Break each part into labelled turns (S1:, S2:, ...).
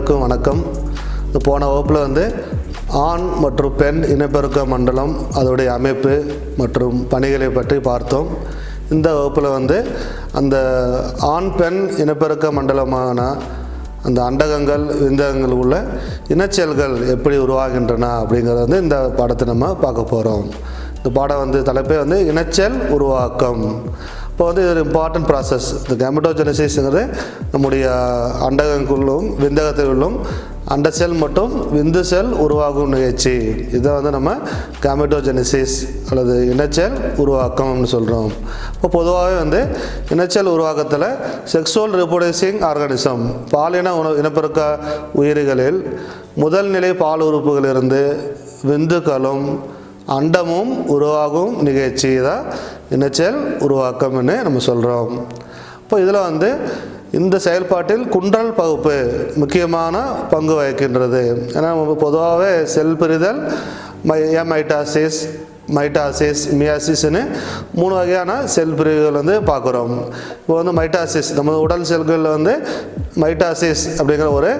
S1: அனைவருக்கும் வணக்கம் இது போன வகுப்பில் வந்து ஆண் மற்றும் பெண் இனப்பெருக்க மண்டலம் அதோடைய அமைப்பு மற்றும் பணிகளை பற்றி பார்த்தோம் இந்த வகுப்பில் வந்து அந்த ஆண் பெண் இனப்பெருக்க மண்டலமான அந்த அண்டகங்கள் விந்தகங்கள் உள்ள இனச்செயல்கள் எப்படி உருவாகின்றன அப்படிங்கிறத வந்து இந்த பாடத்தை நம்ம பார்க்க போகிறோம் இந்த பாடம் வந்து தலைப்பே வந்து இனச்செல் உருவாக்கம் இப்போ வந்து இது ஒரு இம்பார்ட்டன்ட் ப்ராசஸ் இந்த கேமட்டோஜெனசிஸ்ங்கிறது நம்முடைய அண்டகங்களும் விந்தகத்திலும் அண்ட செல் மற்றும் விந்து செல் உருவாகும் நிகழ்ச்சி இதை வந்து நம்ம கேமட்டோஜெனசிஸ் அல்லது இனச்செல் உருவாக்கம்னு சொல்கிறோம் இப்போ பொதுவாகவே வந்து இனச்செல் உருவாக்கத்தில் செக்ஸுவல் ரிப்ரொடியூசிங் ஆர்கானிசம் பாலின உணவு இனப்பெருக்க உயிரிகளில் முதல் நிலை பால் உறுப்புகளிலிருந்து விந்துக்களும் அண்டமும் உருவாகும் நிகழ்ச்சி தான் இனச்செல் உருவாக்கம்னு நம்ம சொல்கிறோம் இப்போ இதில் வந்து இந்த செயல்பாட்டில் குன்றல் பகுப்பு முக்கியமான பங்கு வகிக்கின்றது ஏன்னா நம்ம பொதுவாகவே செல் பிரிதல் மை மைட்டாசிஸ் மைட்டாசிஸ் மியாசிஸ்னு மூணு வகையான செல் பிரிவுகள் வந்து பார்க்குறோம் இப்போ வந்து மைட்டாசிஸ் நம்ம உடல் செல்களில் வந்து மைட்டாசிஸ் அப்படிங்கிற ஒரு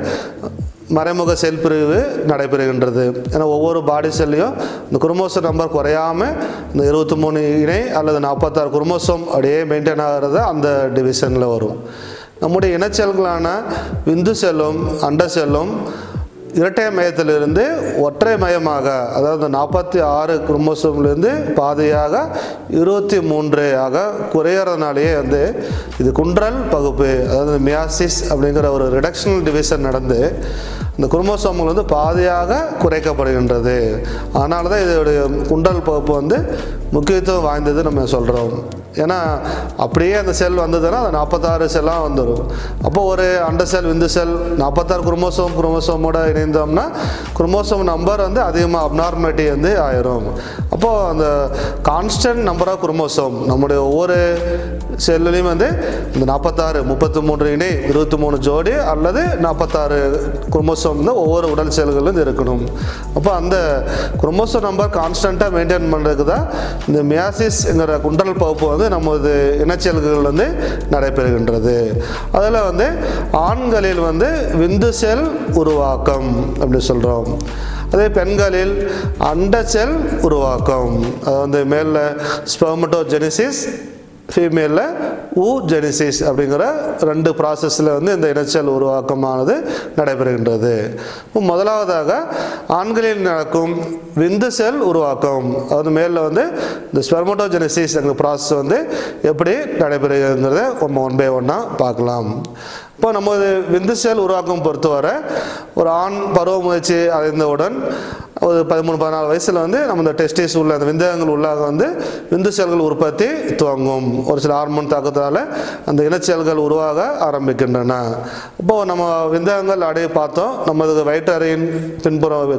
S1: மறைமுக செல் பிரிவு நடைபெறுகின்றது ஏன்னா ஒவ்வொரு பாடி செல்லையும் இந்த குரோமோசோம் நம்பர் குறையாமல் இந்த இருபத்தி மூணு இணை அல்லது நாற்பத்தாறு குரோமோசோம் அப்படியே மெயின்டைன் ஆகிறது அந்த டிவிஷனில் வரும் நம்முடைய இனச்செல்களான விந்து செல்லும் அண்ட செல்லும் இரட்டை மையத்திலிருந்து ஒற்றை மையமாக அதாவது நாற்பத்தி ஆறு குரோமோசோம்லேருந்து பாதியாக இருபத்தி மூன்று ஆக குறையறதுனாலேயே வந்து இது குன்றல் பகுப்பு அதாவது மியாசிஸ் அப்படிங்கிற ஒரு ரிடக்ஷனல் டிவிஷன் நடந்து இந்த குரோமோசோம்கள் வந்து பாதியாக குறைக்கப்படுகின்றது அதனால தான் இதோடைய குண்டல் பகுப்பு வந்து முக்கியத்துவம் வாய்ந்தது நம்ம சொல்கிறோம் ஏன்னா அப்படியே அந்த செல் வந்ததுன்னா அது நாற்பத்தாறு செல்லாக வந்துடும் அப்போ ஒரு அண்ட செல் விந்து செல் நாற்பத்தாறு குரோமோசோம் குரோமோசோமோட இணைந்தோம்னா குரோமோசோம் நம்பர் வந்து அதிகமாக அப்நார்மாலிட்டி வந்து ஆயிரும் அப்போது அந்த கான்ஸ்டன்ட் நம்பர் ஆஃப் குரோமோசோம் நம்முடைய ஒவ்வொரு செல்லுலேயும் வந்து இந்த நாற்பத்தாறு முப்பத்தி மூன்று இணை இருபத்தி மூணு ஜோடி அல்லது நாற்பத்தாறு குரோமோசோம் தான் ஒவ்வொரு உடல் செல்களும் இருக்கணும் அப்போ அந்த குரோமோசோம் நம்பர் கான்ஸ்டண்ட்டாக மெயின்டைன் பண்ணுறதுக்கு தான் இந்த மியாசிஸ்ங்கிற குண்டல் பகுப்பு வந்து நமது இனச்செல்கள் வந்து நடைபெறுகின்றது அதில் வந்து ஆண்களில் வந்து விந்து செல் உருவாக்கம் அப்படி சொல்கிறோம் அதே பெண்களில் அண்ட செல் உருவாக்கம் அது வந்து மேலில் ஸ்பெர்மட்டோஜெனிசிஸ் ஃபீமேலில் ஊ ஜெனிசிஸ் அப்படிங்கிற ரெண்டு ப்ராசஸில் வந்து இந்த இனச்சல் உருவாக்கமானது நடைபெறுகின்றது இப்போ முதலாவதாக ஆண்களில் நடக்கும் விந்து செல் உருவாக்கம் அது மேலில் வந்து இந்த ஸ்பெர்மட்டோஜெனிசிஸ் என்ற ப்ராசஸ் வந்து எப்படி நடைபெறுகிறத நம்ம ஒன் பை ஒன்னாக பார்க்கலாம் இப்போ நமது விந்து செல் உருவாக்கம் பொறுத்தவரை ஒரு ஆண் பருவ முயற்சி அடைந்தவுடன் ஒரு பதிமூணு பதினாலு வயசில் வந்து நம்ம இந்த டெஸ்டிஸ் உள்ள அந்த விந்தகங்கள் உள்ளாக வந்து விந்து செல்கள் உற்பத்தி துவங்கும் ஒரு சில ஹார்மோன் தாக்கத்தால் அந்த இனச்செல்கள் உருவாக ஆரம்பிக்கின்றன இப்போது நம்ம விந்தகங்கள் அடைய பார்த்தோம் நமது வயிற்றறையின் பின்புறம்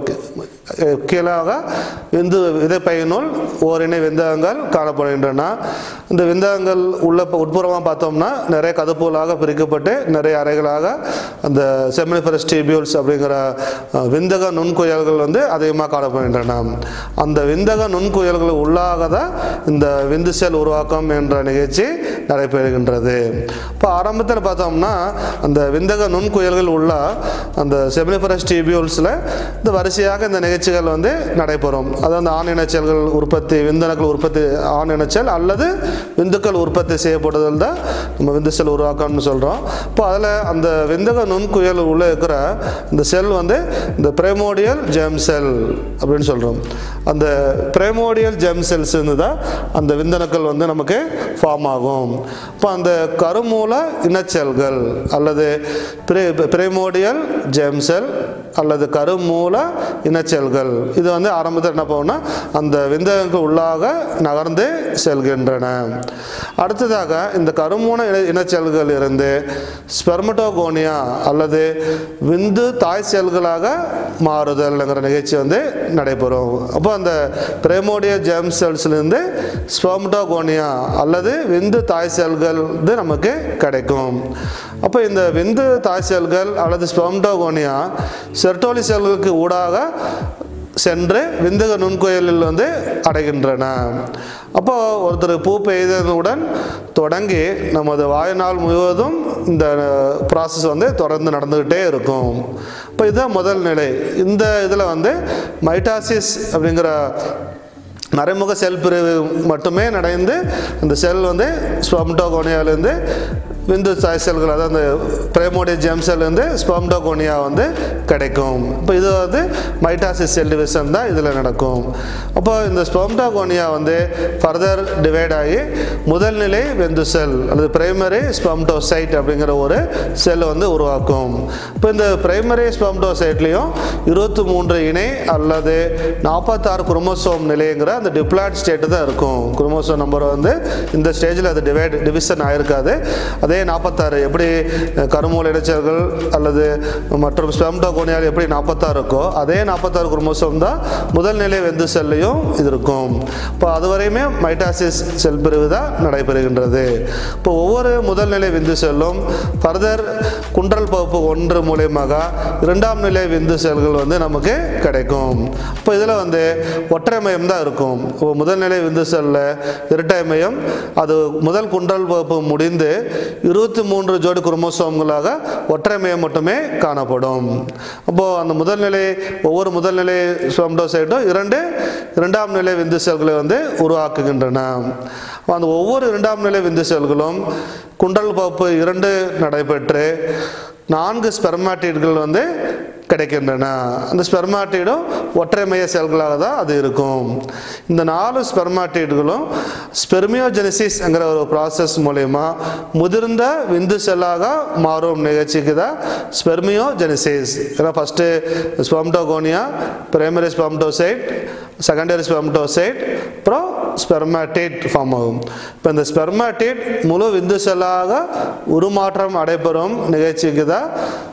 S1: கீழாக விந்து விதைப்பையினுள் ஓரிணை விந்தகங்கள் காணப்படுகின்றன இந்த விந்தகங்கள் உள்ள உட்புறமாக பார்த்தோம்னா நிறைய கதுப்புகளாக பிரிக்கப்பட்டு நிறைய அறைகளாக அந்த செமினிஃபரஸ் டிபியூல்ஸ் அப்படிங்கிற விந்தக நுண்குயல்கள் வந்து அதிகமாக காணப்படுகின்றன அந்த விந்தக நுண்குயல்கள் உள்ளாக தான் இந்த விந்து செல் உருவாக்கம் என்ற நிகழ்ச்சி நடைபெறுகின்றது இப்போ ஆரம்பத்தில் பார்த்தோம்னா அந்த விந்தக நுண்குயல்கள் உள்ள அந்த செமினிஃபரஸ் டிபியூல்ஸில் இந்த வரிசையாக இந்த நிகழ்ச்சிகள் வந்து நடைபெறும் அதாவது ஆண் இனச்செல்கள் உற்பத்தி விந்தணுக்கள் உற்பத்தி ஆண் இனச்செல் அல்லது விந்துக்கள் உற்பத்தி செய்யப்படுதல் தான் நம்ம விந்து செல் உருவாக்கம்னு சொல்கிறோம் இப்போ அதில் அந்த விந்தக நுண்குயல் உள்ளே இருக்கிற இந்த செல் வந்து இந்த பிரேமோடியல் ஜெம் செல் அப்படின்னு சொல்கிறோம் அந்த பிரேமோடியல் ஜெம் செல்ஸ் தான் அந்த விந்தணுக்கள் வந்து நமக்கு ஃபார்ம் ஆகும் இப்போ அந்த கருமூல இனச்செல்கள் அல்லது பிரே பிரேமோடியல் ஜெம் செல் அல்லது கருமூல இனச்செல்கள் இது வந்து ஆரம்பத்தில் என்ன போகும்னா அந்த விந்தகங்களுக்கு உள்ளாக நகர்ந்து செல்கின்றன அடுத்ததாக இந்த கருமூல இன இனச்செல்கள் இருந்து ஸ்பெர்மட்டோகோனியா அல்லது விந்து தாய் செல்களாக மாறுதல்ங்கிற நிகழ்ச்சி வந்து நடைபெறும் அப்போ அந்த பிரேமோடிய ஜெம் செல்ஸ்லேருந்து ஸ்பெர்மட்டோகோனியா அல்லது விந்து தாய் செல்கள் வந்து நமக்கு கிடைக்கும் அப்போ இந்த விந்து தாய் செல்கள் அல்லது ஸ்பெர்மட்டோகோனியா செர்டோலி செல்களுக்கு ஊடாக சென்று விந்தக நுண்குயலில் வந்து அடைகின்றன அப்போ ஒருத்தர் பூ பெய்தவுடன் தொடங்கி நமது வாழ்நாள் முழுவதும் இந்த ப்ராசஸ் வந்து தொடர்ந்து நடந்துக்கிட்டே இருக்கும் இப்போ இதுதான் முதல் நிலை இந்த இதில் வந்து மைட்டாசிஸ் அப்படிங்கிற மறைமுக செல் பிரிவு மட்டுமே நடந்து அந்த செல் வந்து ஸ்பம்டோகோனியாலேருந்து விந்து தாய் செல்கள் அதாவது அந்த பிரைமோடிய ஜெம் செல்லேருந்து ஸ்பம்டோகோனியா வந்து கிடைக்கும் இப்போ இது வந்து மைட்டாசிஸ் செல் டிவிஷன் தான் இதில் நடக்கும் அப்போ இந்த ஸ்பம்டோகோனியா வந்து ஃபர்தர் டிவைட் ஆகி முதல் நிலை வெந்து செல் அல்லது பிரைமரி ஸ்பம்டோசைட் அப்படிங்கிற ஒரு செல் வந்து உருவாக்கும் இப்போ இந்த பிரைமரி ஸ்பம்டோசைட்லேயும் இருபத்தி மூன்று இணை அல்லது நாற்பத்தாறு குரோமோசோம் நிலைங்கிற அந்த டிப்ளாய்ட் ஸ்டேட்டு தான் இருக்கும் குரோமோசோம் நம்பர் வந்து இந்த ஸ்டேஜில் அது டிவைட் டிவிஷன் ஆயிருக்காது அதே நாற்பத்தாறு எப்படி அஹ், கருமூல இடைச்சல்கள் அல்லது மற்றும் ஸ்பெம்டோகோனியால் எப்படி நாற்பத்தாறு இருக்கோ அதே நாற்பத்தாறு குரோமோசோம் தான் முதல் நிலை வெந்து செல்லையும் இது இருக்கும் இப்போ அதுவரையுமே மைட்டாசிஸ் செல் பிரிவு தான் நடைபெறுகின்றது இப்போ ஒவ்வொரு முதல் நிலை விந்து செல்லும் ஃபர்தர் குன்றல் பகுப்பு ஒன்று மூலியமாக இரண்டாம் நிலை விந்து செல்கள் வந்து நமக்கு கிடைக்கும் இப்போ இதில் வந்து ஒற்றை மையம் தான் இருக்கும் இப்போ முதல் நிலை விந்து செல்லில் இரட்டை மையம் அது முதல் குன்றல் பகுப்பு முடிந்து இருபத்தி மூன்று ஜோடி குரோமோசோம்களாக ஒற்றை மையம் மட்டுமே காணப்படும் அப்போது அந்த முதல் நிலை ஒவ்வொரு முதல் நிலை ஸ்பெம்டோசைட்டும் இரண்டு இரண்டாம் நிலை விந்து செல்களை வந்து உருவாக்குகின்றன அப்ப அந்த ஒவ்வொரு இரண்டாம் நிலை விந்து செல்களும் குண்டல் பகுப்பு இரண்டு நடைபெற்று நான்கு ஸ்பெர்மாட்டிட்கள் வந்து கிடைக்கின்றன அந்த ஸ்பெர்மாட்டிடும் ஒற்றை மைய செல்களாக தான் அது இருக்கும் இந்த நாலு ஸ்பெர்மாட்டிட்களும் ஸ்பெர்மியோஜெனிசிஸ்ங்கிற ஒரு ப்ராசஸ் மூலயமா முதிர்ந்த விந்து செல்லாக மாறும் நிகழ்ச்சிக்கு தான் ஸ்பெர்மியோஜெனிசிஸ் ஏன்னா first spermatogonia primary spermatocyte secondary spermatocyte அப்புறம் ஸ்பெர்மாட்டிட் ஃபார்ம் ஆகும் இப்போ இந்த ஸ்பெர்மாட்டிட் முழு விந்து செல்லாக உருமாற்றம் அடைபெறும் நிகழ்ச்சிக்கு தான்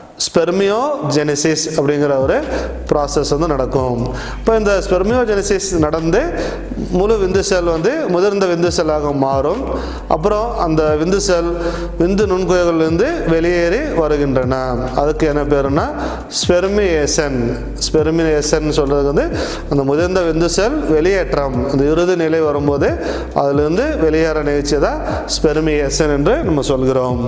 S1: ஸ்பெர்மியோஜெனிசிஸ் அப்படிங்கிற ஒரு ப்ராசஸ் வந்து நடக்கும் இப்போ இந்த ஸ்பெர்மியோஜெனிசிஸ் நடந்து முழு விந்து செல் வந்து முதிர்ந்த விந்து செல்லாக மாறும் அப்புறம் அந்த விந்து செல் விந்து நுண்குயல்களிலிருந்து வெளியேறி வருகின்றன அதுக்கு என்ன பேருன்னா ஸ்பெர்மியேசன் ஸ்பெர்மியேசன் சொல்கிறது வந்து அந்த முதிர்ந்த விந்து செல் வெளியேற்றம் அந்த இறுதி நிலை வரும்போது அதிலிருந்து வெளியேற நிகழ்ச்சி தான் ஸ்பெர்மியேசன் என்று நம்ம சொல்கிறோம்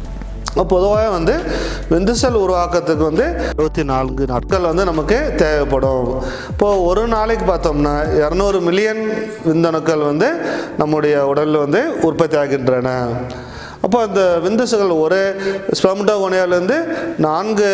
S1: பொதுவாக வந்து விந்து செல் உருவாக்கத்துக்கு வந்து இருபத்தி நான்கு நாட்கள் வந்து நமக்கு தேவைப்படும் இப்போது ஒரு நாளைக்கு பார்த்தோம்னா இரநூறு மில்லியன் விந்தணுக்கள் வந்து நம்முடைய உடலில் வந்து உற்பத்தி ஆகின்றன அப்போ அந்த விந்துசுகள் ஒரு ஸ்பெம்டோகோனியாலேருந்து நான்கு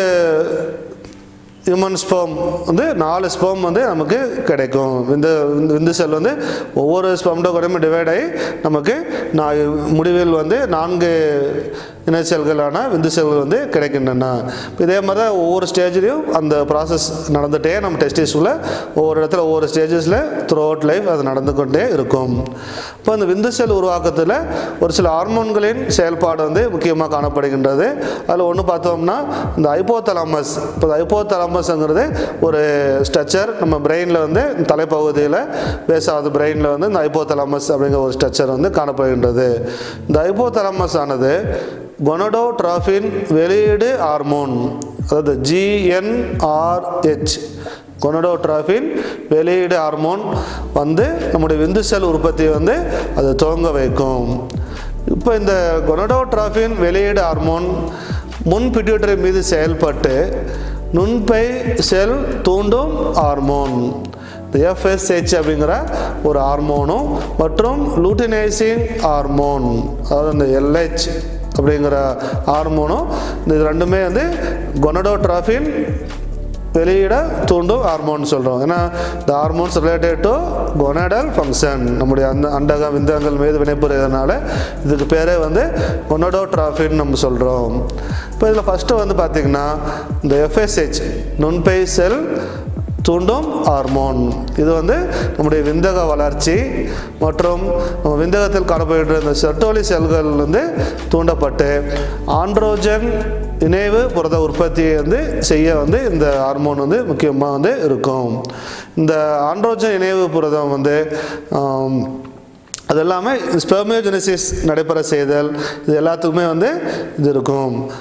S1: ஹியூமன் ஸ்பெர்ம் வந்து நாலு ஸ்பெர்ம் வந்து நமக்கு கிடைக்கும் இந்த இந்த- விந்து செல் வந்து ஒவ்வொரு ஸ்பெம்டோகோனியும் டிவைட் ஆகி நமக்கு நான் முடிவில் வந்து நான்கு இணை செல்களான விந்து செல்கள் வந்து கிடைக்கின்றன இதே மாதிரி தான் ஒவ்வொரு ஸ்டேஜ்லேயும் அந்த ப்ராசஸ் நடந்துகிட்டே நம்ம டெஸ்டிஸில் ஒவ்வொரு இடத்துல ஒவ்வொரு ஸ்டேஜஸில் த்ரூ அவுட் லைஃப் அது நடந்து கொண்டே இருக்கும் இப்போ அந்த விந்து செல் உருவாக்கத்தில் ஒரு சில ஹார்மோன்களின் செயல்பாடு வந்து முக்கியமாக காணப்படுகின்றது அதில் ஒன்று பார்த்தோம்னா இந்த ஐப்போதலாமஸ் இப்போ ஐப்போதலாமஸ்ங்கிறது ஒரு ஸ்ட்ரக்சர் நம்ம பிரெயினில் வந்து தலைப்பகுதியில் பேசாத பிரெயினில் வந்து இந்த ஐப்போதலாமஸ் அப்படிங்கிற ஒரு ஸ்ட்ரக்சர் வந்து காணப்படுகின்றது இந்த ஐப்போதலாமஸ் ஆனது கொனடோட்ராஃபின் வெளியீடு ஹார்மோன் அதாவது ஜிஎன்ஆர்ஹெச் கொனடோட்ராஃபின் வெளியீடு ஹார்மோன் வந்து நம்முடைய விந்து செல் உற்பத்தியை வந்து அது துவங்க வைக்கும் இப்போ இந்த கொனடோட்ராஃபின் வெளியீடு ஹார்மோன் முன் பிட்யூட்டரி மீது செயல்பட்டு நுண்பை செல் தூண்டும் ஹார்மோன் இந்த எஃப்எஸ்ஹெச் அப்படிங்கிற ஒரு ஹார்மோனும் மற்றும் லூட்டினைசிங் ஹார்மோன் அதாவது இந்த எல்ஹெச் அப்படிங்கிற ஹார்மோனும் இந்த இது ரெண்டுமே வந்து கொனடோட்ராஃபின் வெளியிட தூண்டும் ஹார்மோன் சொல்கிறோம் ஏன்னா இந்த hormones related to gonadal function நம்முடைய அந்த அண்டக விந்தகங்கள் மீது வினைபுரியறதுனால இதுக்கு பேரே வந்து கொனடோட்ராஃபின் நம்ம சொல்கிறோம் இப்போ இதில் ஃபஸ்ட்டு வந்து பார்த்திங்கன்னா இந்த எஃப்எஸ்ஹெச் நுண்பை செல் தூண்டும் ஹார்மோன் இது வந்து நம்முடைய விந்தக வளர்ச்சி மற்றும் நம்ம விந்தகத்தில் காணப்படுகின்ற இந்த செர்டோலி செல்கள் வந்து தூண்டப்பட்டு ஆண்ட்ரோஜன் இணைவு புரத உற்பத்தியை வந்து செய்ய வந்து இந்த ஹார்மோன் வந்து முக்கியமாக வந்து இருக்கும் இந்த ஆண்ட்ரோஜன் இணைவு புரதம் வந்து ஆம், அது எல்லாமே ஸ்பெர்மியோஜெனிசிஸ் நடைபெற செய்தல் இது எல்லாத்துக்குமே வந்து இது இருக்கும்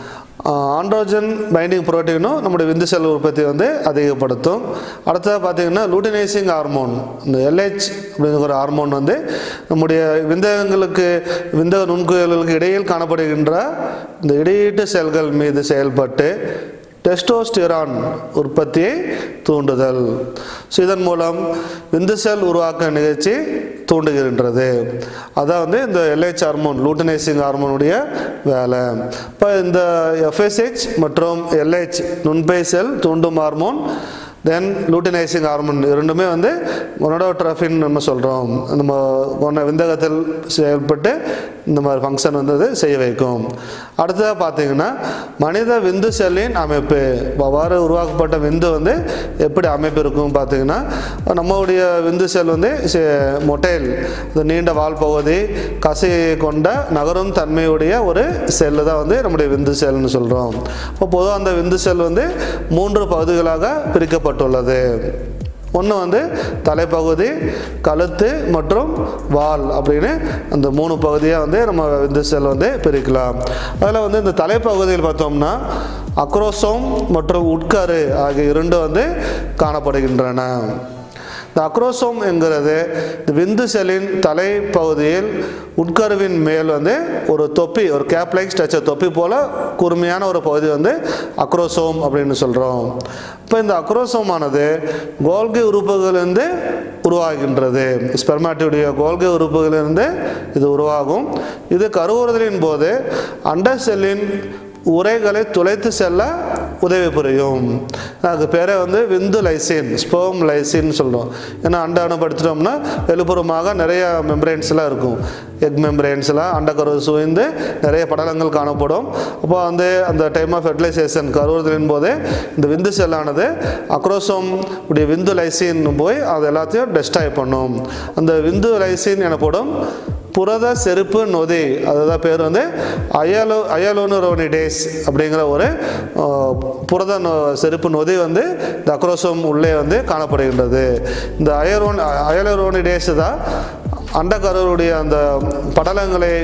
S1: ஆண்ட்ரோஜன் பைண்டிங் புரோட்டீனும் நம்முடைய விந்து செல் உற்பத்தி வந்து அதிகப்படுத்தும் அடுத்தது பார்த்தீங்கன்னா லூட்டினைசிங் ஹார்மோன் இந்த எல்ஹெச் அப்படிங்கிற ஒரு ஹார்மோன் வந்து நம்முடைய விந்தகங்களுக்கு விந்தக நுண்குயல்களுக்கு இடையில் காணப்படுகின்ற இந்த இடையீட்டு செல்கள் மீது செயல்பட்டு டெஸ்டோஸ்டிரான் உற்பத்தியை தூண்டுதல் ஸோ இதன் மூலம் விந்து செல் உருவாக்க நிகழ்ச்சி தூண்டுகின்றது அதான் வந்து இந்த எல்ஹெச் ஹார்மோன் லூட்டனைசிங் ஹார்மோனுடைய வேலை இப்போ இந்த எஃப்எஸ்ஹெச் மற்றும் எல்ஹெச் நுண்பை செல் தூண்டும் ஹார்மோன் தென் லூட்டினைசிங் ஹார்மோன் இரண்டுமே வந்து கொனடோட்ரஃபின் நம்ம சொல்கிறோம் நம்ம கொண்ட விந்தகத்தில் செயல்பட்டு இந்த மாதிரி ஃபங்க்ஷன் வந்து அது செய்ய வைக்கும் அடுத்ததாக பார்த்தீங்கன்னா மனித விந்து செல்லின் அமைப்பு அவ்வாறு உருவாக்கப்பட்ட விந்து வந்து எப்படி அமைப்பு இருக்கும் பார்த்தீங்கன்னா நம்மளுடைய விந்து செல் வந்து மொட்டைல் இந்த நீண்ட வால் பகுதி கசை கொண்ட நகரும் தன்மையுடைய ஒரு செல்லு தான் வந்து நம்முடைய விந்து செல்னு சொல்கிறோம் இப்போ பொதுவாக அந்த விந்து செல் வந்து மூன்று பகுதிகளாக பிரிக்கப்பட்டுள்ளது ஒன்று வந்து தலைப்பகுதி கழுத்து மற்றும் வால் அப்படின்னு அந்த மூணு பகுதியாக வந்து நம்ம விந்து செல் வந்து பிரிக்கலாம் அதில் வந்து இந்த தலைப்பகுதியில் பார்த்தோம்னா அக்ரோசோம் மற்றும் உட்கரு ஆகிய இரண்டும் வந்து காணப்படுகின்றன இந்த அக்ரோசோம் என்கிறது இந்த விந்து செல்லின் தலைப்பகுதியில் உட்கருவின் மேல் வந்து ஒரு தொப்பி ஒரு கேப்லைக் ஸ்ட்ரக்சர் தொப்பி போல கூர்மையான ஒரு பகுதி வந்து அக்ரோசோம் அப்படின்னு சொல்கிறோம் இப்போ இந்த அக்ரோசோமானது கோல்கை உறுப்புகளிலிருந்து உருவாகின்றது ஸ்பெர்மாட்டியுடைய கோல்கை உறுப்புகளிலிருந்து இது உருவாகும் இது கருவுறுதலின் போது அண்ட செல்லின் உரைகளை துளைத்து செல்ல உதவி புரியும் அதுக்கு பேரே வந்து விந்து லைசின் ஸ்போம் லைசின் சொல்கிறோம் ஏன்னா அண்டாணு படுத்துட்டோம்னா வெளிப்புறமாக நிறைய மெம்பரேன்ஸ்லாம் இருக்கும் எக் மெம்பரேன்ஸ்லாம் அண்டக்கரு சுவைந்து நிறைய படலங்கள் காணப்படும் அப்போ வந்து அந்த டைம் ஆஃப் ஃபெர்டிலைசேஷன் கருவுறுதலின் போதே இந்த விந்து செல்லானது அக்ரோசோம் உடைய விந்து லைசின் போய் அது எல்லாத்தையும் டெஸ்டாய் பண்ணும் அந்த விந்து லைசின் எனப்படும் புரத செருப்பு நொதி அதுதான் பேர் வந்து அயலோ அயலோனுரோனிடேஸ் அப்படிங்கிற ஒரு அஹ், புரத நொ- செருப்பு நொதி வந்து இந்த அக்ரோசோம் உள்ளே வந்து காணப்படுகின்றது இந்த அயரோன் அயலோரோனிடேஸ் தான் அண்டக்கருவுடைய அந்த படலங்களை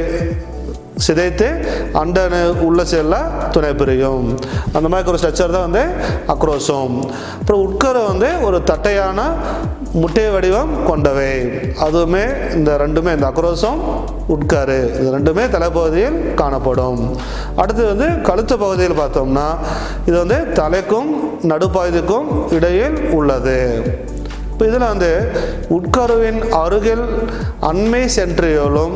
S1: சிதைத்து அண்டனு உள்ள செல்ல துணை புரியும் அந்த மாதிரி ஒரு ஸ்ட்ரக்சர் தான் வந்து அக்ரோசோம் அப்புறம் உட்கரு வந்து ஒரு தட்டையான முட்டை வடிவம் கொண்டவை அதுவுமே இந்த ரெண்டுமே இந்த அக்ரோசோம் உட்கரு இது ரெண்டுமே தலைப்பகுதியில் காணப்படும் அடுத்து வந்து கழுத்து பகுதியில் பார்த்தோம்னா இது வந்து தலைக்கும் நடுப்பகுதிக்கும் இடையில் உள்ளது இப்போ இதில் வந்து உட்கருவின் அருகில் அண்மை சென்ட்ரியோலும்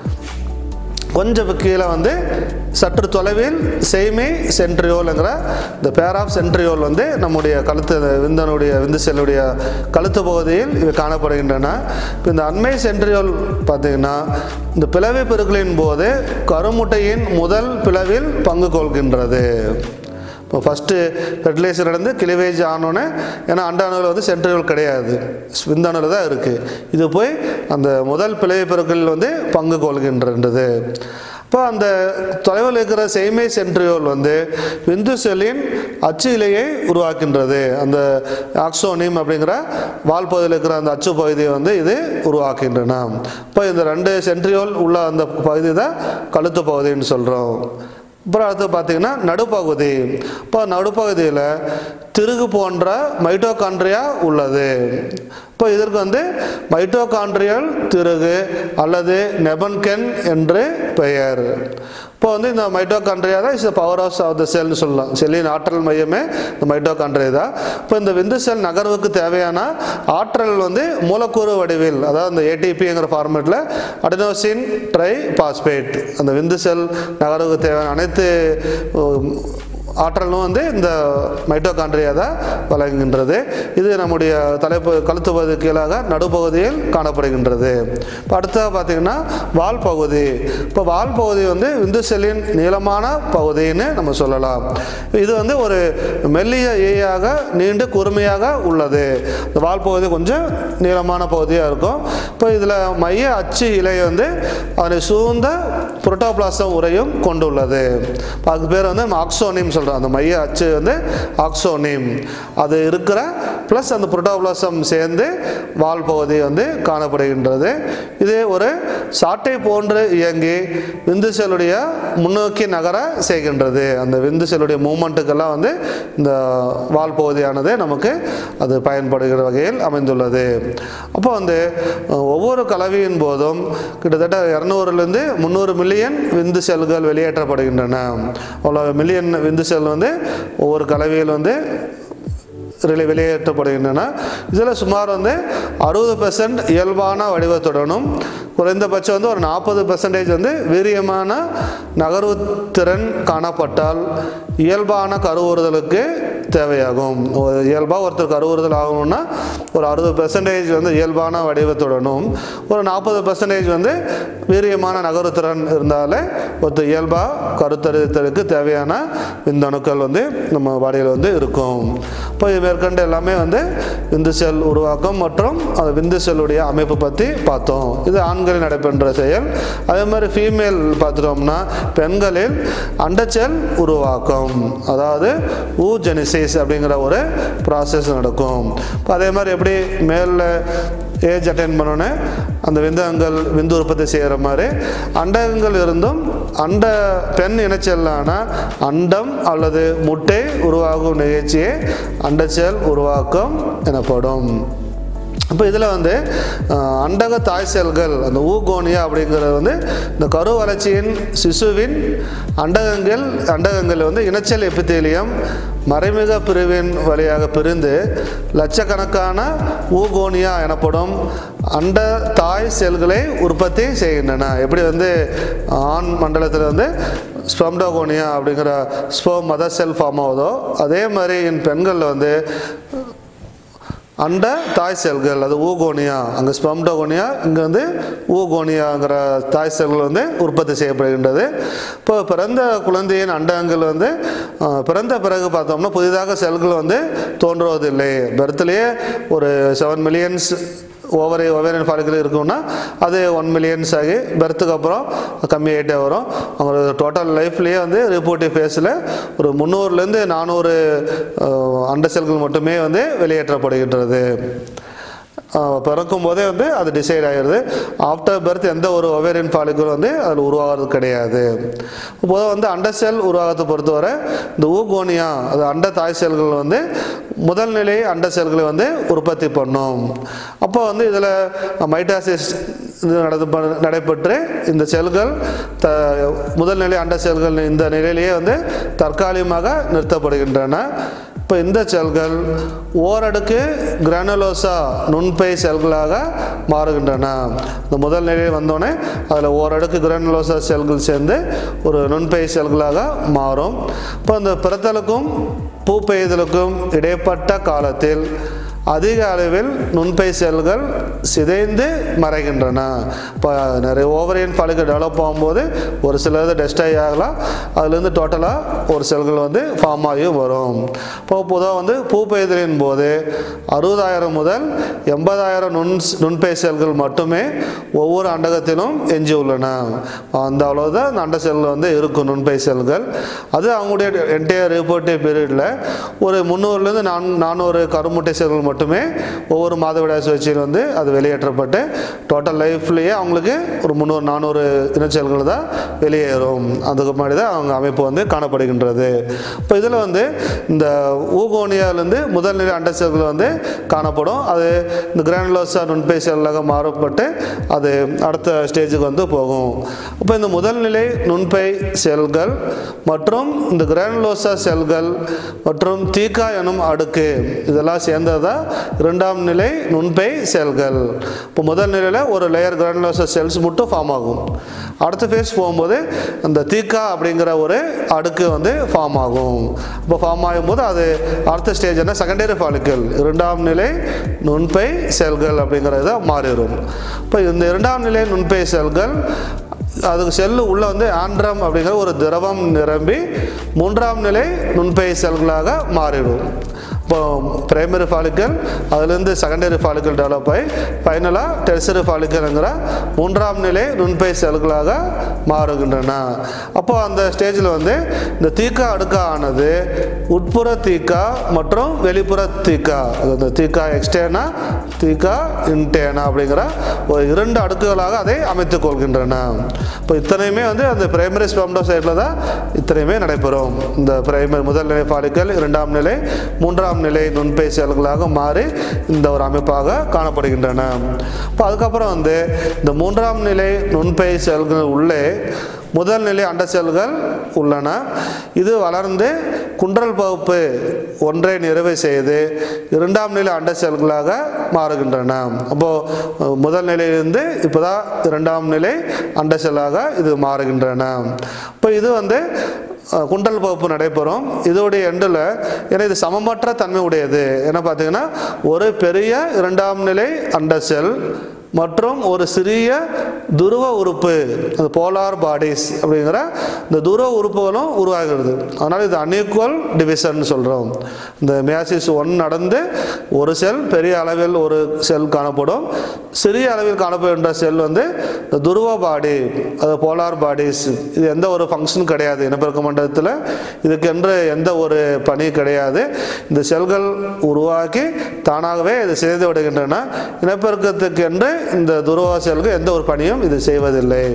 S1: கொஞ்சம் கீழே வந்து சற்று தொலைவில் செய்மை சென்ட்ரியோல்ங்கிற இந்த பேர் ஆஃப் சென்ட்ரியோல் வந்து நம்முடைய கழுத்து விந்தனுடைய விந்து செல்லுடைய கழுத்து பகுதியில் இவை காணப்படுகின்றன இப்போ இந்த அண்மை சென்ட்ரியோல் பார்த்தீங்கன்னா இந்த பிளவு பெருக்களின் போது கருமுட்டையின் முதல் பிளவில் பங்கு கொள்கின்றது இப்போ ஃபஸ்ட்டு ஃபெர்டிலைசர் நடந்து கிளிவேஜ் ஆனோன்னே ஏன்னா அண்டாணுவில் வந்து சென்ட்ரியோல் கிடையாது விந்தாணுவில் தான் இருக்குது இது போய் அந்த முதல் பிளவை பெருக்களில் வந்து பங்கு கொள்கின்றது இப்போ அந்த தொலைவில் இருக்கிற செய்மை சென்ட்ரியோல் வந்து விந்து செல்லின் அச்சு இலையை உருவாக்கின்றது அந்த ஆக்சோனிம் அப்படிங்கிற வால் பகுதியில் இருக்கிற அந்த அச்சு பகுதியை வந்து இது உருவாக்கின்றன இப்போ இந்த ரெண்டு சென்ட்ரியோல் உள்ள அந்த பகுதி தான் கழுத்து பகுதின்னு சொல்கிறோம் அப்புறம் அடுத்து பார்த்தீங்கன்னா நடுப்பகுதி இப்போ நடுப்பகுதியில் திருகு போன்ற மைட்டோகாண்ட்ரியா உள்ளது இப்போ இதற்கு வந்து மைட்டோகாண்ட்ரியல் திருகு அல்லது நெபன்கென் என்று பெயர் இப்போ வந்து இந்த மைட்டோகாண்ட்ரியா தான் is power of of the செல்னு சொல்லலாம் செல்லின் ஆற்றல் மையமே இந்த மைட்டோகாண்ட்ரியா தான் இப்போ இந்த விந்து செல் நகர்வுக்கு தேவையான ஆற்றல் வந்து மூலக்கூறு வடிவில் அதாவது அந்த ஏடிபிங்கிற ஃபார்மேட்டில் அடினோசின் ட்ரை பாஸ்பேட் அந்த விந்து செல் நகர்வுக்கு தேவையான அனைத்து உம், ஆற்றலும் வந்து இந்த மைட்டோகாண்ட்ரியா தான் வழங்குகின்றது இது நம்முடைய தலைப்பு கழுத்து பகுதி கீழாக நடுப்பகுதியில் காணப்படுகின்றது இப்போ அடுத்ததாக பார்த்தீங்கன்னா வால் பகுதி இப்போ வால் பகுதி வந்து விந்து செல்லின் நீளமான பகுதின்னு நம்ம சொல்லலாம் இது வந்து ஒரு மெல்லிய ஏயாக நீண்டு குறுமையாக உள்ளது இந்த வால் பகுதி கொஞ்சம் நீளமான பகுதியாக இருக்கும் இப்போ இதில் மைய அச்சு இலை வந்து அதனை சூழ்ந்த புரோட்டோபிளாசம் உரையும் கொண்டுள்ளது இப்போ அதுக்கு பேர் வந்து ஆக்சோனிம் சொல்கிறோம் அந்த மைய அச்சு வந்து ஆக்சோனிம் அது இருக்கிற ப்ளஸ் அந்த புரோட்டோபிளாசம் சேர்ந்து வால் பகுதி வந்து காணப்படுகின்றது இது ஒரு சாட்டை போன்று இயங்கி விந்து செல்லுடைய முன்னோக்கி நகர செய்கின்றது அந்த விந்து செல்லுடைய மூமெண்ட்டுக்கெல்லாம் வந்து இந்த வால் பகுதியானது நமக்கு அது பயன்படுகிற வகையில் அமைந்துள்ளது அப்போ வந்து அஹ், ஒவ்வொரு கலவையின் போதும் கிட்டத்தட்ட இரநூறுலேருந்து முந்நூறு மில்லியன் விந்து செல்கள் வெளியேற்றப்படுகின்றன அவ்வளோ மில்லியன் விந்து செல் வந்து ஒவ்வொரு கலவையில் வந்து வெளி வெளியேற்றப்படுகின்றன இதில் சுமார் வந்து அறுபது பெர்சன்ட் இயல்பான வடிவத்துடனும் குறைந்தபட்சம் வந்து ஒரு நாற்பது பெர்சன்டேஜ் வந்து வீரியமான நகர்வு திறன் காணப்பட்டால் இயல்பான கருவுறுதலுக்கு தேவையாகும் இயல்பாக ஒருத்தர் கருவுறுதல் ஆகணும்னா ஒரு அறுபது பெர்சன்டேஜ் வந்து இயல்பான வடிவத்துடனும் ஒரு நாற்பது பெர்சன்டேஜ் வந்து வீரியமான நகருத்திறன் இருந்தாலே ஒருத்தர் இயல்பாக கருத்தரித்தலுக்கு தேவையான விந்தணுக்கள் வந்து நம்ம பாடியில் வந்து இருக்கும் இப்போ இது மேற்கொண்டு எல்லாமே வந்து விந்து செல் உருவாக்கம் மற்றும் அந்த விந்து செல்லுடைய அமைப்பு பற்றி பார்த்தோம் இது ஆண்களில் நடைபெற்ற செயல் அதே மாதிரி ஃபீமேல் பார்த்துட்டோம்னா பெண்களில் அண்டச்செல் உருவாக்கம் அதாவது ஊஜெனிசிஸ் அப்படிங்கிற ஒரு ப்ராசஸ் நடக்கும் இப்போ அதே மாதிரி எப்படி மேலில் ஏஜ் அட்டைன் பண்ணோன்னே அந்த விந்தகங்கள் விந்து உற்பத்தி செய்கிற மாதிரி அண்டகங்கள் இருந்தும் அண்ட பெண் இனச்செல்லான அண்டம் அல்லது முட்டை உருவாகும் நிகழ்ச்சியே அண்டச்செல் உருவாக்கம் எனப்படும் அப்போ இதில் வந்து அஹ், அண்டக தாய் செல்கள் அந்த ஊகோனியா அப்படிங்கிறது வந்து இந்த கரு வளர்ச்சியின் சிசுவின் அண்டகங்கள் அண்டகங்கள் வந்து இனச்சல் எபித்தேலியம் மறைமுக பிரிவின் வழியாக பிரிந்து லட்சக்கணக்கான ஊகோனியா எனப்படும் அண்ட தாய் செல்களை உற்பத்தி செய்கின்றன எப்படி வந்து ஆண் மண்டலத்தில் வந்து ஸ்பெம்டோகோனியா அப்படிங்கிற ஸ்போ மதர் செல் ஃபார்ம் ஆகுதோ அதே மாதிரி என் பெண்களில் வந்து அண்ட தாய் செல்கள் அது ஊகோனியா அங்கே ஸ்பெம்டோகோனியா இங்கே வந்து ஊகோனியாங்கிற தாய் செல்கள் வந்து உற்பத்தி செய்யப்படுகின்றது இப்போ பிறந்த குழந்தையின் அண்டங்கள் வந்து அஹ், பிறந்த பிறகு பார்த்தோம்னா புதிதாக செல்கள் வந்து தோன்றுவதில்லை பெர்த்லேயே ஒரு seven millions ovary ovarian follicle இருக்கும்னா அது ஒன் மில்லியன்ஸ் ஆகி பெர்த்துக்கு அப்புறம் கம்மியாகிட்டே வரும் அவங்க டோட்டல் லைஃப்லேயே வந்து ரிப்போர்ட்டிவ் ஃபேஸில் ஒரு முந்நூறுலேருந்து நானூறு அண்ட செல்கள் மட்டுமே வந்து வெளியேற்றப்படுகின்றது ஆஹ் பிறக்கும் போதே வந்து அது டிசைட் ஆகிடுது ஆஃப்டர் பர்த் எந்த ஒரு ஒவேரியன் ஃபாலிக்கல் வந்து அதில் உருவாகிறது கிடையாது பொதுவாக வந்து அண்ட செல் உருவாகத்தை பொறுத்தவரை இந்த ஊகோனியா அது அண்ட தாய் செல்கள் வந்து முதல் நிலை அண்ட செல்களை வந்து உற்பத்தி பண்ணும் அப்போ வந்து இதில் மைட்டாசிஸ் இது நடந்து நடைபெற்று இந்த செல்கள் த முதல் நிலை அண்ட செல்கள் இந்த நிலையிலேயே வந்து தற்காலிகமாக நிறுத்தப்படுகின்றன இப்போ இந்த செல்கள் ஓரடுக்கு கிரானுலோசா நுண்பை செல்களாக மாறுகின்றன இந்த முதல் நிலையில் வந்தோடனே அதில் ஓரடுக்கு கிரானுலோசா செல்கள் சேர்ந்து ஒரு நுண்பை செல்களாக மாறும் இப்போ இந்த பிறத்தலுக்கும் பூ பெய்தலுக்கும் இடைப்பட்ட காலத்தில் அதிக அளவில் நுண்பை செல்கள் சிதைந்து மறைகின்றன இப்போ நிறைய ஓவரியன் ஃபாலிக்கு டெவலப் ஆகும்போது ஒரு சிலது டெஸ்டாய் ஆகலாம் அதுலேருந்து டோட்டலாக ஒரு செல்கள் வந்து ஃபார்ம் ஆகி வரும் இப்போ பொதுவாக வந்து பூ பெய்தலின் போது அறுபதாயிரம் முதல் எண்பதாயிரம் நுண் நுண்பை செல்கள் மட்டுமே ஒவ்வொரு அண்டகத்திலும் எஞ்சி உள்ளன அந்த அவ்வளோதான் அந்த அண்ட செல்கள் வந்து இருக்கும் நுண்பை செல்கள் அது அவங்களுடைய என்டையர் ரிப்போர்ட்டிவ் பீரியடில் ஒரு முந்நூறுலேருந்து நான் நானூறு கருமுட்டை செல்கள் மட்டுமே ஒவ்வொரு மாதவிடாய் சுழற்சியில் வந்து அது வெளியேற்றப்பட்டு டோட்டல் லைஃப்லேயே அவங்களுக்கு ஒரு முந்நூறு நானூறு இனச்செல்கள் தான் வெளியேறும் அதுக்கு முன்னாடி தான் அவங்க அமைப்பு வந்து காணப்படுகின்றது இப்போ இதில் வந்து இந்த ஊகோனியாவிலேருந்து முதல் நிலை அண்ட செல்கள் வந்து காணப்படும் அது இந்த கிரானுலோசா நுண்பை செல்லாக மாறப்பட்டு அது அடுத்த ஸ்டேஜுக்கு வந்து போகும் இப்போ இந்த முதல் நிலை நுண்பை செல்கள் மற்றும் இந்த கிரானுலோசா செல்கள் மற்றும் தீக்கா எனும் அடுக்கு இதெல்லாம் சேர்ந்ததா இரண்டாம் நிலை நுண்பை செல்கள் இப்போ முதல் நிலையில் ஒரு லேயர் கிரானுலோசா செல்ஸ் மட்டும் ஃபார்ம் ஆகும் அடுத்த ஃபேஸ் போகும்போது அந்த தீக்கா அப்படிங்கிற ஒரு அடுக்கு வந்து ஃபார்ம் ஆகும் இப்போ ஃபார்ம் ஆகும்போது அது அடுத்த ஸ்டேஜ் என்ன செகண்டரி ஃபாலிக்கல் இரண்டாம் நிலை நுண்பை செல்கள் அப்படிங்கிறத மாறிடும் இப்போ இந்த இரண்டாம் நிலை நுண்பை செல்கள் அதுக்கு செல்லு உள்ள வந்து ஆண்ட்ரம் அப்படிங்கிற ஒரு திரவம் நிரம்பி மூன்றாம் நிலை நுண்பை செல்களாக மாறிடும் இப்போ பிரைமரி ஃபாலிக்கல் அதுலேருந்து செகண்டரி ஃபாலிக்கல் டெவலப் ஆகி ஃபைனலாக டெர்சரி ஃபாலிக்கல்ங்கிற மூன்றாம் நிலை நுண்பை செல்களாக மாறுகின்றன அப்போ அந்த ஸ்டேஜில் வந்து இந்த தீக்கா அடுக்கா ஆனது உட்புற தீக்கா மற்றும் வெளிப்புற தீக்கா அது இந்த தீக்கா எக்ஸ்டர்னா தீகா இன்டேனா அப்படிங்கிற ஒரு இரண்டு அடுக்குகளாக அதை அமைத்துக் கொள்கின்றன இப்போ இத்தனையுமே வந்து அந்த பிரைமரி ஸ்பெம்டோசைட்டில் தான் இத்தனையுமே நடைபெறும் இந்த பிரைமரி முதல் நிலை பாலிக்கல் இரண்டாம் நிலை மூன்றாம் நிலை நுண்பை செல்களாக மாறி இந்த ஒரு அமைப்பாக காணப்படுகின்றன இப்போ அதுக்கப்புறம் வந்து இந்த மூன்றாம் நிலை நுண்பை செல்கள் உள்ளே முதல் நிலை அண்ட செல்கள் உள்ளன இது வளர்ந்து குன்றல் பகுப்பு ஒன்றை நிறைவு செய்து இரண்டாம் நிலை அண்ட செல்களாக மாறுகின்றன அப்போது முதல் நிலையிலிருந்து இப்போதான் இரண்டாம் நிலை அண்ட செல்லாக இது மாறுகின்றன இப்போ இது வந்து அஹ், குண்டல் பகுப்பு நடைபெறும் இதோடைய எண்டில் ஏன்னா இது சமமற்ற தன்மை உடையது என்ன பார்த்தீங்கன்னா ஒரு பெரிய இரண்டாம் நிலை அண்ட செல் மற்றும் ஒரு சிறிய துருவ உறுப்பு அது போலார் பாடிஸ் அப்படிங்கிற இந்த துருவ உறுப்புகளும் உருவாகிறது அதனால் இது அன்இக்குவல் டிவிஷன் சொல்கிறோம் இந்த மேசிஸ் ஒன் நடந்து ஒரு செல் பெரிய அளவில் ஒரு செல் காணப்படும் சிறிய அளவில் காணப்படுகின்ற செல் வந்து இந்த துருவ பாடி அது போலார் பாடிஸ் இது எந்த ஒரு ஃபங்க்ஷன் கிடையாது இனப்பெருக்க மண்டலத்தில் இதுக்கென்று எந்த ஒரு பணி கிடையாது இந்த செல்கள் உருவாக்கி தானாகவே இது சிதைந்து விடுகின்றன இனப்பெருக்கத்துக்கு என்று இந்த துருவ செல்கள் எந்த ஒரு பணியும் இது செய்வதில்லை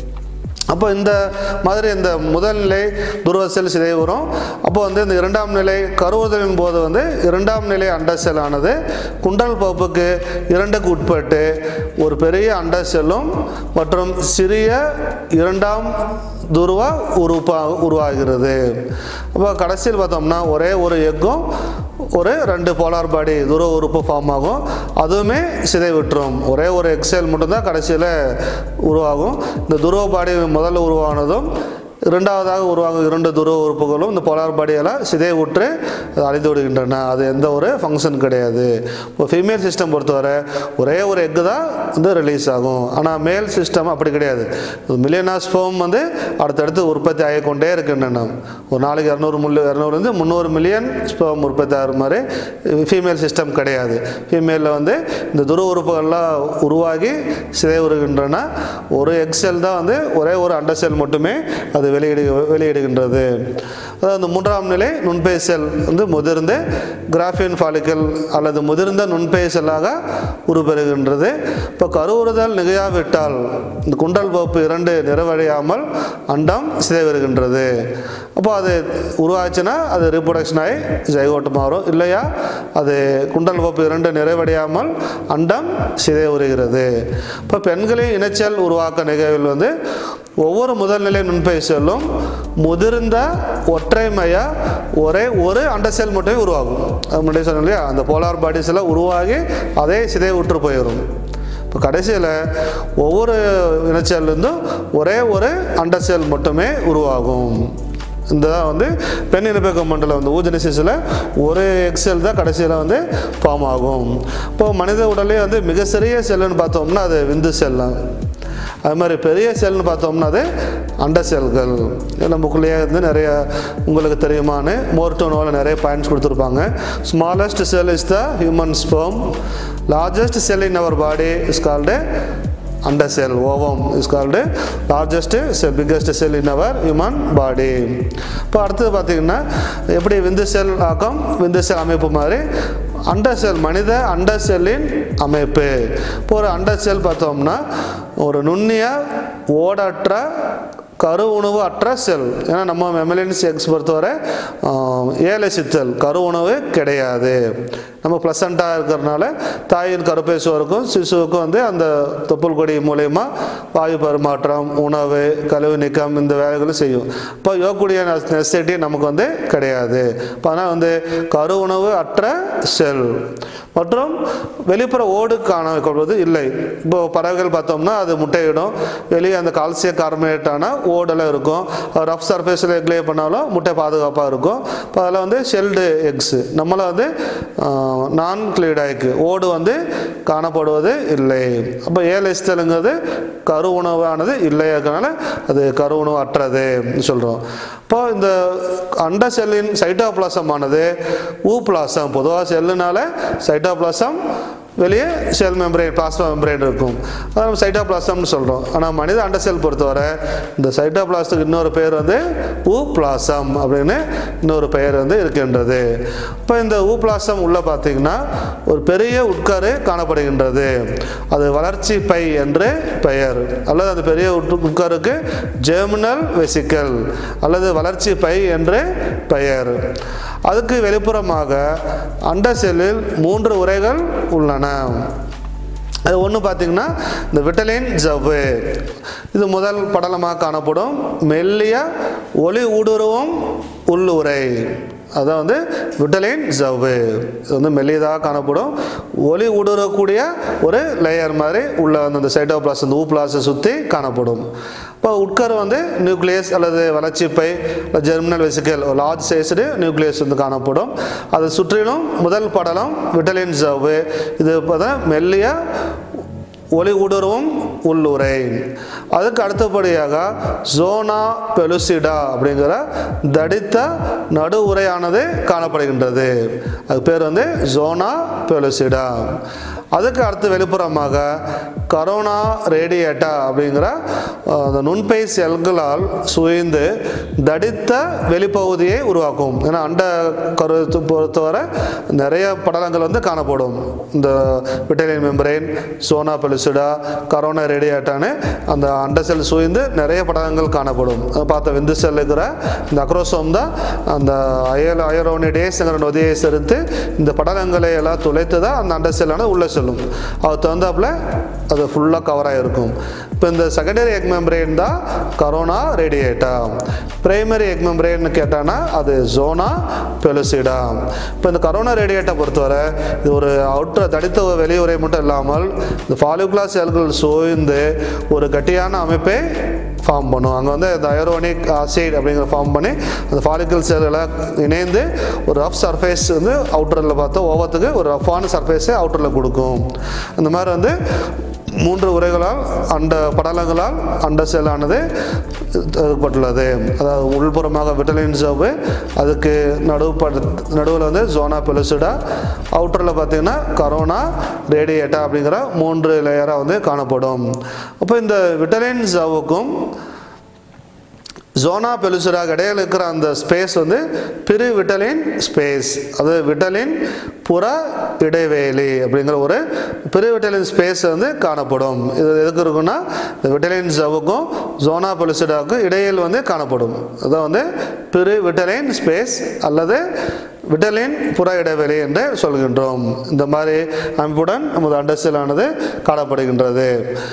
S1: அப்போ இந்த மாதிரி இந்த முதல் நிலை துருவ செல் சிதைவுறும் அப்போ வந்து இந்த இரண்டாம் நிலை கருவுதலின் போது வந்து இரண்டாம் நிலை அண்ட செல்லானது குண்டல் பகுப்புக்கு இரண்டுக்கு உட்பட்டு ஒரு பெரிய அண்ட செல்லும் மற்றும் சிறிய இரண்டாம் துருவ உறுப்பா உருவாகிறது அப்போ கடைசியில் பார்த்தோம்னா ஒரே ஒரு எக்கும் ஒரு ரெண்டு போலார் பாடி துருவ உறுப்பு ஃபார்ம் ஆகும் அதுவுமே சிதைவிட்டுரும் ஒரே ஒரு எக்ஸல் மட்டும்தான் கடைசியில் உருவாகும் இந்த துருவ பாடி முதல்ல உருவானதும் இரண்டாவதாக உருவாகும் இரண்டு துருவ உறுப்புகளும் இந்த போலார் பாடியெல்லாம் சிதைவுற்று அது அழிந்து விடுகின்றன அது எந்த ஒரு ஃபங்க்ஷன் கிடையாது இப்போ ஃபீமேல் சிஸ்டம் பொறுத்தவரை ஒரே ஒரு எக்கு தான் வந்து ரிலீஸ் ஆகும் ஆனால் மேல் சிஸ்டம் அப்படி கிடையாது மில்லியன் ஆஃப் ஸ்போம் வந்து அடுத்தடுத்து உற்பத்தி ஆகிக்கொண்டே இருக்கின்றன ஒரு நாளைக்கு இரநூறு முல்லு இரநூறுலேருந்து முந்நூறு மில்லியன் ஸ்போம் உற்பத்தி ஆகிற மாதிரி ஃபீமேல் சிஸ்டம் கிடையாது ஃபீமேலில் வந்து இந்த துருவ உறுப்புகள்லாம் உருவாகி சிதைவுறுகின்றன ஒரு எக்ஸெல் தான் வந்து ஒரே ஒரு அண்டர் செல் மட்டுமே அது வெளியிடு வெளியிடுகின்றது அதாவது அந்த மூன்றாம் நிலை நுண்பை செல் வந்து முதிர்ந்த கிராஃபின் ஃபாலிக்கல் அல்லது முதிர்ந்த நுண்பை செல்லாக உருப்பெறுகின்றது இப்போ கருவுறுதல் நிகழாவிட்டால் இந்த குண்டல் வகுப்பு இரண்டு நிறைவடையாமல் அண்டம் சிதைவருகின்றது அப்போ அது உருவாச்சுன்னா அது ரீப்ரொடக்ஷன் ஆகி ஜைகோட்டு மாறும் இல்லையா அது குண்டல் வகுப்பு இரண்டு நிறைவடையாமல் அண்டம் சிதைவுறுகிறது இப்போ பெண்களின் இணைச்சல் உருவாக்க நிகழ்வில் வந்து ஒவ்வொரு முதல்நிலை நுண்பை செல்லும் முதிர்ந்த ஒற்றைமைய ஒரே ஒரு அண்ட செல் மட்டுமே உருவாகும் அது முன்னாடி சொன்னேன் இல்லையா அந்த போலார் பாடிஸ் எல்லாம் உருவாகி அதே சிதைவுற்று போயிடும் இப்போ கடைசியில் ஒவ்வொரு இனச்செல்லேருந்தும் ஒரே ஒரு அண்ட செல் மட்டுமே உருவாகும் இந்த தான் வந்து பெண் இனப்பெருக்க மண்டலம் வந்து ஊஜனிசிஸில் ஒரு எக்ஸெல் தான் கடைசியில் வந்து ஃபார்ம் ஆகும் இப்போ மனித உடலே வந்து மிக சிறிய செல்லுன்னு பார்த்தோம்னா அது விந்து செல் தான் அது மாதிரி பெரிய செல்னு பார்த்தோம்னா அது அண்ட செல்கள் நமக்குள்ளேயே வந்து நிறைய உங்களுக்கு தெரியுமான்னு மோர்டோனோவில் நிறைய பாயிண்ட்ஸ் கொடுத்துருப்பாங்க smallest cell is the human sperm largest cell in our body is called அண்டர் cell ovum is called largest cell biggest cell in our human body இப்போ அடுத்தது பார்த்தீங்கன்னா எப்படி விந்து செல் ஆக்கம் விந்து செல் அமைப்பு மாதிரி அண்ட செல் மனித அண்ட செல்லின் அமைப்பு இப்போ ஒரு அண்ட செல் பார்த்தோம்னா ஒரு நுண்ணிய ஓடற்ற கரு உணவு அற்ற செல் ஏன்னா நம்ம மெமலின்ஸ் எக்ஸ் பொறுத்தவரை ஆஹ், ஏழை சித்தல் கரு உணவு கிடையாது நம்ம ப்ளசண்ட்டாக இருக்கிறதுனால தாயின் கருப்பேசுவருக்கும் சிசுவுக்கும் வந்து அந்த தொப்புள் கொடி மூலயமா வாயு பரிமாற்றம் உணவு கழிவு நீக்கம் இந்த வேலைகளும் செய்யும் இப்போ யோகக்கூடிய நெசசிட்டி நமக்கு வந்து கிடையாது இப்போ அதனால் வந்து கரு உணவு அற்ற செல் மற்றும் வெளிப்புற ஓடு காணப்படுவது இல்லை இப்போ பறவைகள் பார்த்தோம்னா அது முட்டையிடும் வெளியே அந்த கால்சிய கார்பனேட்டான ஓடெல்லாம் இருக்கும் ரஃப் சர்ஃபேஸில் எக்லே பண்ணாலும் முட்டை பாதுகாப்பாக இருக்கும் இப்போ அதில் வந்து ஷெல்டு எக்ஸு நம்மள வந்து நான் கிளீடாய்க்கு ஓடு வந்து காணப்படுவது இல்லை அப்போ ஏழு எஸ்தலுங்கிறது கரு உணவானது இல்லை இருக்கனால அது கரு உணவு அற்றது சொல்கிறோம் இப்போ இந்த அண்ட செல்லின் சைட்டோபிளாசம் ஆனது ஊ பிளாசம் பொதுவாக செல்லுனால சைட்டோபிளாசம் வெளியே செல் மெம்பரேன் பிளாஸ்மா மெம்பரேன் இருக்கும் அதை நம்ம சைட்டோபிளாசம்னு சொல்கிறோம் ஆனால் மனித அண்ட செல் பொறுத்தவரை இந்த சைட்டோபிளாசத்துக்கு இன்னொரு பெயர் வந்து ஊ பிளாசம் அப்படின்னு இன்னொரு பெயர் வந்து இருக்கின்றது இப்போ இந்த ஊ பிளாசம் உள்ள பார்த்தீங்கன்னா ஒரு பெரிய உட்காரு காணப்படுகின்றது அது வளர்ச்சி பை என்று பெயர் அல்லது அந்த பெரிய உட்- உட்காருக்கு ஜெர்மினல் வெசிக்கல் அல்லது வளர்ச்சி பை என்று பெயர் அதுக்கு வெளிப்புறமாக அண்ட செல்லில் மூன்று உரைகள் உள்ளன அது ஒன்று பார்த்தீங்கன்னா இந்த விட்டலின் ஜவ்வு இது முதல் படலமாக காணப்படும் மெல்லிய ஒளி ஊடுருவும் உள்ளுரை அதான் வந்து விட்டலின் ஜவ்வு இது வந்து மெல்லியதாக காணப்படும் ஒளி ஊடுருவக்கூடிய ஒரு லேயர் மாதிரி உள்ள வந்து அந்த சைட்டோபிளாஸ் அந்த ஊப்ளாஸை சுற்றி காணப்படும் இப்போ உட்கரு வந்து நியூக்ளியஸ் அல்லது வளர்ச்சிப்பை germinal vesicle large sized nucleus வந்து காணப்படும் அதை சுற்றிலும் முதல் படலம் விட்டலின் ஜவ்வு இது பார்த்தா மெல்லிய ஒளி ஊடுருவும் உள்ளுரை அதுக்கு அடுத்தபடியாக ஜோனா பெலுசிடா அப்படிங்கிற தடித்த நடு உரையானது காணப்படுகின்றது அது பேர் வந்து ஜோனா பெலுசிடா அதுக்கு அடுத்து வெளிப்புறமாக கரோனா ரேடியேட்டா அப்படிங்கிற அஹ், அந்த நுண்பை செல்களால் சுயந்து தடித்த வெளிப்பகுதியை உருவாக்கும் ஏன்னா அண்ட கருத்து பொறுத்தவரை நிறைய படலங்கள் வந்து காணப்படும் இந்த vitelline membrane zona pellucida corona ரேடியேட்டான்னு அந்த அண்ட செல் சுயந்து நிறைய படலங்கள் காணப்படும் அது பார்த்த விந்து செல் இருக்கிற இந்த அக்ரோசோம் தான் அந்த அயல் அயரோனிடேஸ்ங்கிற நொதியை செலுத்து இந்த படலங்களை எல்லாம் துளைத்து தான் அந்த அண்ட செல்லான உள்ளே செல்லும் அது தகுந்தாப்புல அது ஃபுல்லாக கவர் ஆகிருக்கும் இப்போ இந்த செகண்டரி எக் மெம்பரேன் தான் கரோனா ரேடியேட்டா பிரைமரி எக் மெம்பரேன்னு கேட்டானா அது ஜோனா பெலுசிடா இப்போ இந்த கரோனா ரேடியேட்டை பொறுத்தவரை இது ஒரு அவுட்டர் தடித்த வெளியுறை மட்டும் இல்லாமல் இந்த ஃபாலிகுலா செல்கள் சோய்ந்து ஒரு கட்டியான அமைப்பை ஃபார்ம் பண்ணும் அங்கே வந்து இந்த அயரோனிக் ஆசிட் அப்படிங்கிற ஃபார்ம் பண்ணி அந்த ஃபாலிக்கல் செல்களை இணைந்து ஒரு ரஃப் சர்ஃபேஸ் வந்து அவுட்டரில் பார்த்தா ஓவத்துக்கு ஒரு ரஃப்பான சர்ஃபேஸை அவுட்டரில் கொடுக்கும் அந்த மாதிரி வந்து மூன்று உரைகளால் அண்ட படலங்களால் அண்ட செல்லானது ஏற்பட்டுள்ளது அதாவது உள்புறமாக விட்டலின் சவ்வு அதுக்கு நடுவு நடுவில் வந்து ஜோனா பெலுசிடா அவுட்டரில் பார்த்தீங்கன்னா கரோனா ரேடியேட்டா அப்படிங்கிற மூன்று லேயராக வந்து காணப்படும் அப்போ இந்த விட்டலின் சவ்வுக்கும் ஜோனா பெலுசிடாக இடையில இருக்கிற அந்த ஸ்பேஸ் வந்து பிரி விட்டலின் ஸ்பேஸ் அது விட்டலின் புற இடைவேளி அப்படிங்கிற ஒரு பிரி விட்டலின் ஸ்பேஸ் வந்து காணப்படும் இது எதுக்கு இருக்குன்னா இந்த விட்டலின் ஜவுக்கும் ஜோனா பெலுசிடாவுக்கும் இடையில் வந்து காணப்படும் அதான் வந்து பிரி விட்டலின் ஸ்பேஸ் அல்லது விட்டலின் புற இடைவெளி என்று சொல்கின்றோம் இந்த மாதிரி அமைப்புடன் நமது அண்டசெல்லானது காணப்படுகின்றது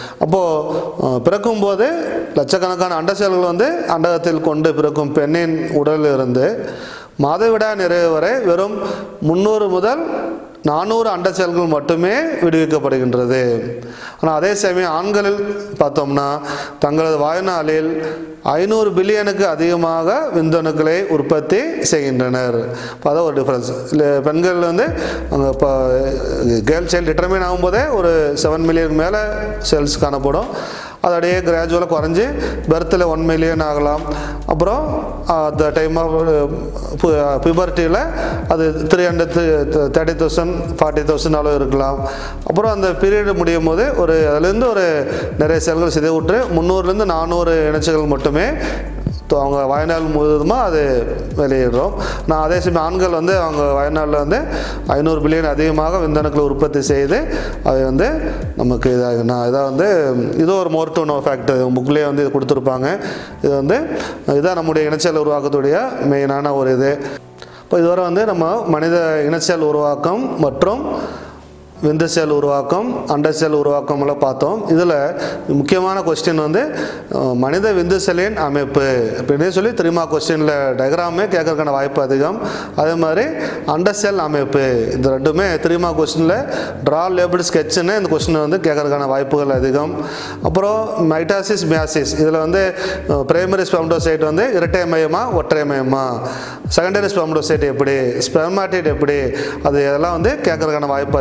S1: அப்போது பிறக்கும்போது லட்சக்கணக்கான அண்ட செல்கள் வந்து அண்டகத்தில் கொண்டு பிறக்கும் பெண்ணின் உடலில் இருந்து மாதவிடா நிறைவு வரை வெறும் முந்நூறு முதல் நானூறு அண்ட செல்கள் மட்டுமே விடுவிக்கப்படுகின்றது ஆனால் அதே சமயம் ஆண்களில் பார்த்தோம்னா தங்களது வாழ்நாளில் ஐநூறு பில்லியனுக்கு அதிகமாக விந்தணுக்களை உற்பத்தி செய்கின்றனர் இப்போ அதான் ஒரு டிஃப்ரென்ஸ் இல்லை பெண்கள் வந்து அங்கே இப்போ கேர்ள் சைல்டு டிட்டர்மின் ஆகும்போதே ஒரு செவன் மில்லியன் மேலே செல்ஸ் காணப்படும் அது அப்படியே கிராஜுவலாக குறைஞ்சி பெர்த்தில் ஒன் மில்லியன் ஆகலாம் அப்புறம் அந்த டைம் ஆஃப் பிபர்ட்டியில் அது three hundred thirty thousand forty thousand அளவு இருக்கலாம் அப்புறம் அந்த பீரியட் முடியும் போது ஒரு அதுலேருந்து ஒரு நிறைய செல்கள் சிதைவுற்று முந்நூறுலேருந்து நானூறு இணைச்சிகள் மட்டுமே து- அவங்க வாழ்நாள் முழுவதுமாக அது வெளியிடுறோம் நான் அதே சமயம் ஆண்கள் வந்து அவங்க வாழ்நாளில் வந்து ஐநூறு பில்லியன் அதிகமாக விந்தணுக்களை உற்பத்தி செய்து அதை வந்து நமக்கு இதாக நான் இதாக வந்து இது ஒரு மோர் டு நோ ஃபேக்ட் புக்லேயே வந்து இது கொடுத்துருப்பாங்க இது வந்து இதான் நம்முடைய இனச்சல் உருவாக்கத்துடைய மெயினான ஒரு இது இப்போ இதுவரை வந்து நம்ம மனித இனச்சல் உருவாக்கம் மற்றும் விந்து செல் உருவாக்கம் அண்ட செல் உருவாக்கம்லாம் பார்த்தோம் இதில் முக்கியமான கொஸ்டின் வந்து அஹ், மனித விந்து செல்லின் அமைப்பு அப்படின்னு சொல்லி தெரியுமா கொஸ்டினில் டயக்ராமே கேட்கறதுக்கான வாய்ப்பு அதிகம் அதே மாதிரி அண்ட செல் அமைப்பு இது ரெண்டுமே தெரியுமா கொஸ்டினில் ட்ரா லேபிள் ஸ்கெட்சுன்னு இந்த கொஸ்டினை வந்து கேட்கறதுக்கான வாய்ப்புகள் அதிகம் அப்புறம் மைட்டாசிஸ் மியாசிஸ் இதில் வந்து பிரைமரி ஸ்பெம்டோசைட் வந்து இரட்டை மயமா ஒற்றை மயமா செகண்டரி ஸ்பெம்டோசைட் எப்படி ஸ்பெர்மாட்டிட் எப்படி அது இதெல்லாம் வந்து கேட்கறதுக்கான வாய்ப்பு அதிகம்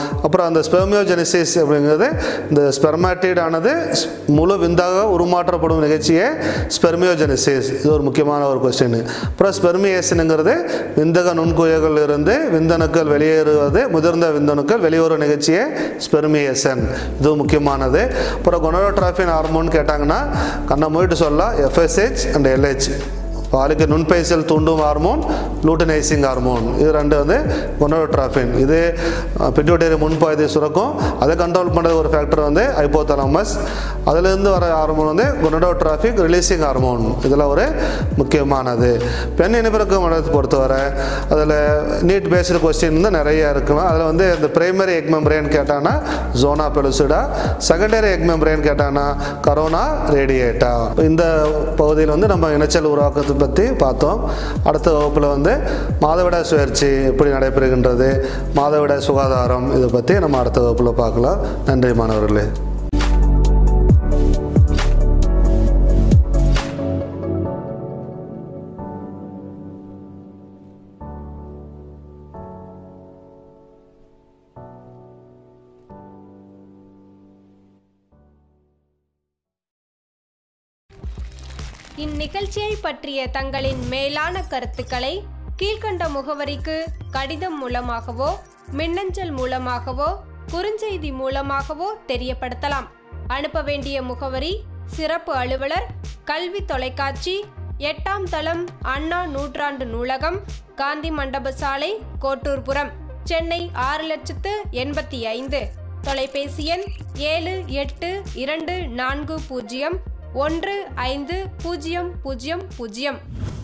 S1: அப்புறம் அந்த ஸ்பெர்மியோஜெனிசிஸ் அப்படிங்கிறது இந்த ஸ்பெர்மாட்டிட் ஆனது ஸ்- முழு விந்தாக உருமாற்றப்படும் நிகழ்ச்சியே ஸ்பெர்மியோஜெனிசிஸ் இது ஒரு முக்கியமான ஒரு கொஸ்டின் அப்புறம் ஸ்பெர்மியேஷனுங்கிறது விந்தக நுண்குயர்கள் இருந்து விந்தணுக்கள் வெளியேறுவது முதிர்ந்த விந்தணுக்கள் வெளியேறும் நிகழ்ச்சியே ஸ்பெர்மியேஷன் இது முக்கியமானது அப்புறம் கொனோட்ராஃபின் ஹார்மோன் கேட்டாங்கன்னா கண்ணை மூடிட்டு சொல்லலாம் எஃப்எஸ்ஹெச் அண்ட் எல்ஹெச் பாலுக்கு நுண்பைசல் தூண்டும் ஹார்மோன் லூட்டனைசிங் ஹார்மோன் இது ரெண்டு வந்து கொனோட்ராஃபின் இது பிட்யூட்டரி முன்பகுதி சுரக்கும் அதை கண்ட்ரோல் பண்ணுற ஒரு ஃபேக்டர் வந்து ஹைப்போதலமஸ் அதுலேருந்து வர ஹார்மோன் வந்து கொனோட்ராஃபிக் ரிலீசிங் ஹார்மோன் இதில் ஒரு முக்கியமானது பெண் இனப்பெருக்க மண்டலத்தை பொறுத்தவரை அதில் நீட் பேஸ்டு கொஸ்டின் வந்து நிறைய இருக்கலாம் அதில் வந்து இந்த பிரைமரி எக் மெம்பரேன் கேட்டானா zona pellucida secondary egg membrane கேட்டானா கரோனா ரேடியேட்டா இந்த பகுதியில் வந்து நம்ம இணைச்சல் உருவாக்கத்தை பற்றி பார்த்தோம் அடுத்த வகுப்பில் வந்து மாதவிடாய் சுழற்சி எப்படி நடைபெறுகின்றது மாதவிடாய் சுகாதாரம் இதை பற்றி நம்ம அடுத்த வகுப்பில் பார்க்கலாம் நன்றி மாணவர்களே
S2: இந்நிகழ்ச்சியை பற்றிய தங்களின் மேலான கருத்துக்களை கீழ்க்கண்ட முகவரிக்கு கடிதம் மூலமாகவோ மின்னஞ்சல் மூலமாகவோ குறுஞ்செய்தி மூலமாகவோ தெரியப்படுத்தலாம் அனுப்ப வேண்டிய முகவரி சிறப்பு அலுவலர் கல்வி தொலைக்காட்சி எட்டாம் தளம் அண்ணா நூற்றாண்டு நூலகம் காந்தி மண்டப சாலை கோட்டூர்புரம் சென்னை ஆறு லட்சத்து எண்பத்தி ஐந்து தொலைபேசி எண் ஏழு எட்டு இரண்டு நான்கு பூஜ்ஜியம் ஒன்று ஐந்து பூஜ்ஜியம் பூஜ்ஜியம் பூஜ்ஜியம்